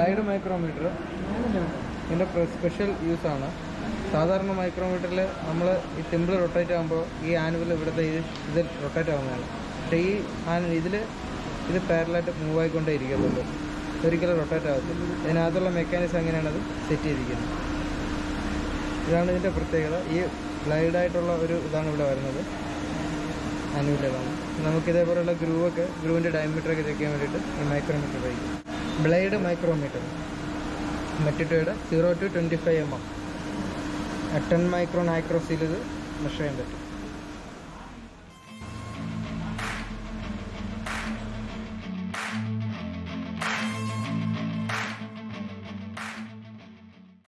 glide micrometer ഇതിൻ്റെ special യൂസാണ് സാധാരണ മൈക്രോമീറ്ററിൽ നമ്മൾ ഈ ടെമ്പിൾ റൊട്ടേറ്റ് ആകുമ്പോൾ ഈ ആനുവൽ ഇവിടുത്തെ ഈ ഇത് റൊട്ടേറ്റ് ആവുന്നതാണ് പക്ഷേ ഈ ആനു ഇതിൽ ഇത് പാരലായിട്ട് മൂവ് ആയിക്കൊണ്ടേ ഇരിക്കത്തുള്ളൂ ഒരിക്കലും റൊട്ടേറ്റ് ആകത്തില്ല ഇതിനകത്തുള്ള മെക്കാനിസം എങ്ങനെയാണത് സെറ്റ് ചെയ്തിരിക്കുന്നത് ഇതാണ് ഇതിൻ്റെ പ്രത്യേകത ഈ ഗ്ലൈഡായിട്ടുള്ള ഒരു ഇതാണ് ഇവിടെ വരുന്നത് ആനുവലാണ് നമുക്ക് ഇതേപോലെയുള്ള ഗ്രൂവൊക്കെ ഗ്രൂവിൻ്റെ ഡയമീറ്ററൊക്കെ ചെക്ക് ചെയ്യാൻ വേണ്ടിയിട്ട് ഈ മൈക്രോമീറ്റർ ഉപയോഗിക്കും ബ്ലേഡ് മൈക്രോമീറ്റർ മെറ്റിറ്റോയുടെ zero to twenty five M M ten micron ആക്രോസിൽ ഇത് മെഷർ ചെയ്യാൻ പറ്റും